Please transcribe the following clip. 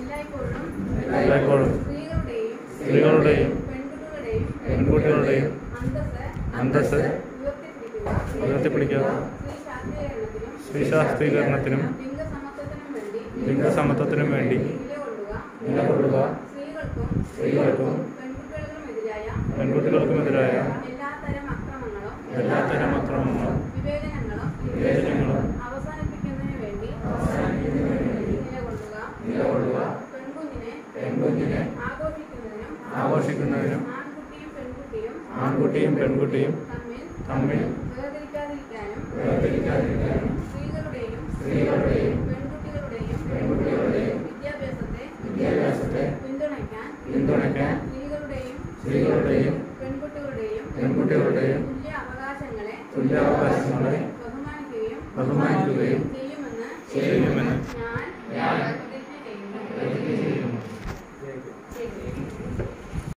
എല്ലായ്പ്പോഴും എല്ലായ്പ്പോഴും സ്ത്രീകളുടെയും സ്ത്രീകളുടെയും പെൺകുട്ടികളുടെയും പെൺകുട്ടികളുടെയും അന്തസ്സ് അന്തസ്സ് ഉയർത്തിപ്പിടിക്കുക ഉയർത്തിപ്പിടിക്കുക സ്ത്രീ ശാസ്ത്രീകരണത്തിനും സ്ത്രീ ശാസ്ത്രീകരണത്തിനും ലിംഗസമത്വത്തിനും വേണ്ടി ലിംഗസമത്വത്തിനും വേണ്ടി നിലകൊള്ളുക നിലകൊള്ളുക സ്ത്രീകൾക്കും സ്ത്രീകൾക്കും പെൺകുട്ടികൾക്കുമെതിരായ പെൺകുട്ടികൾക്കുമെതിരായ എല്ലാത്തരം അക്രമങ്ങളും എല്ലാത്തരം അക്രമങ്ങളും വിവേചനങ്ങളും വിവേചനങ്ങളും അവസാനിപ്പിക്കുന്നതിന് വേണ്ടി നിലകൊള്ളുക നിലകൊള്ളുക പെൺകുഞ്ഞിനെ പെൺകുഞ്ഞിനെ ആഘോഷിക്കുന്നതിനും ആഘോഷിക്കുന്നതിനും ആൺകുട്ടിയും പെൺകുട്ടിയും ആൺകുട്ടിയും പെൺകുട്ടിയും തമ്മിൽ തമ്മിൽ വേർതിരിവ്